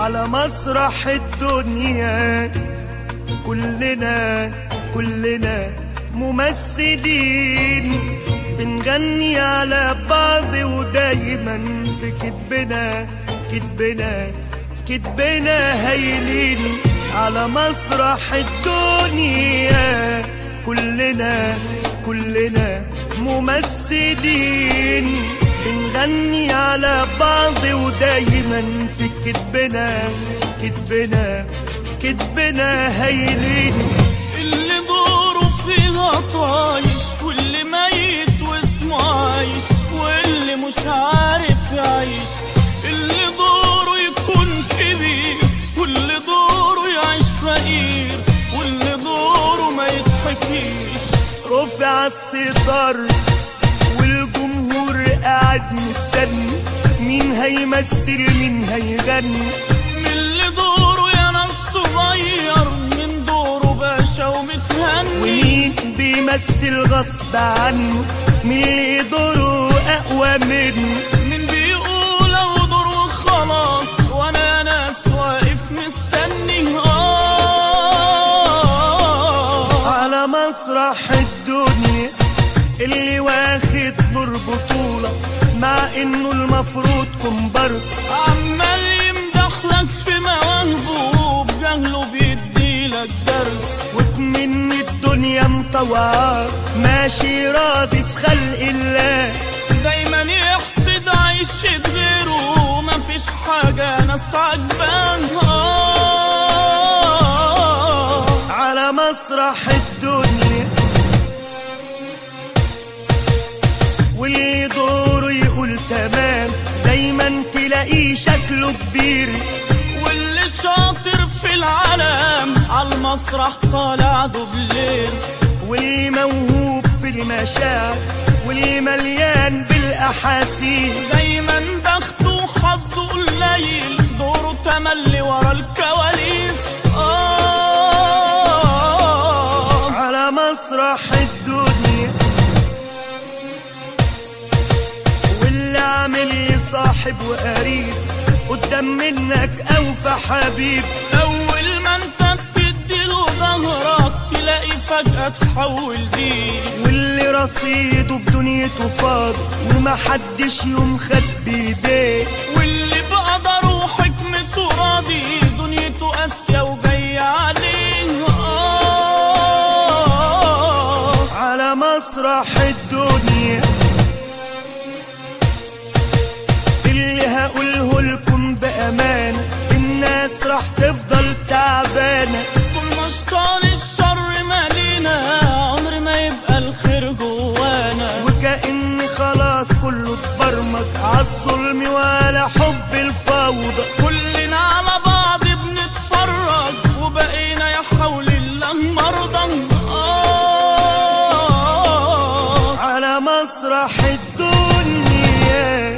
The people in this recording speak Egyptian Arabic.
على مسرح الدنيا كلنا كلنا ممثلين بنغني على بعض ودايما في كتبنا كتبنا كتبنا هايلين على مسرح الدنيا كلنا كلنا ممثلين بنغني على بعض ودايما في كتبنا كتبنا كتبنا هايلين اللي دوره فيها طايش واللي ميت واسمه عايش واللي مش عارف يعيش اللي دوره يكون كبير واللي دوره يعيش فقير واللي دوره ما يضحكيش رفع الستار والجمهور قاعد مستني مين هيمثل مين هيغني من اللي دوره يا ناس صغير من دوره باشا ومتهني ومين بيمثل غصب عنه مين اللي دوره اقوى منه من بيقول او دوره خلاص وانا ناس واقف مستني آه على مسرح الدنيا اللي واخد نور بطولة مع انه المفروض كومبارس عمال يمدح لك في مواهبه بجهله بيديلك درس وكمن الدنيا مطوعة ماشي راضي في خلق الله دايما يحسد عيشة غيره مفيش حاجة ناس عجبانها على مسرح الدنيا واللي دوره يقول تمام دايما تلاقيه شكله كبير واللي شاطر في العالم على المسرح طالع دوبلير واللي موهوب في المشاعر واللي مليان بالاحاسيس دايما بخته وحظه قليل دوره تملي ورا الكواليس آه على مسرح الدنيا واللي عامل لي صاحب وقريب قدام منك اوفى حبيب أول ما أنت بتديله ظهرك تلاقي فجأة تحول دين واللي رصيده في دنيته فاضي ومحدش يوم خد بايديه واللي بقدر وحكمته راضي دنيته قاسية وجاية عليه آه على مسرح الدنيا اللي هقوله لكم بأمانة الناس راح تفضل تعبانة طول ما شطان الشر مالينا عمر ما يبقى الخير جوانا وكأن خلاص كله اتبرمج عالظلم وعلى حب الفوضى كلنا على بعض بنتفرج وبقينا يا حول الله مرضى آه على مسرح الدنيا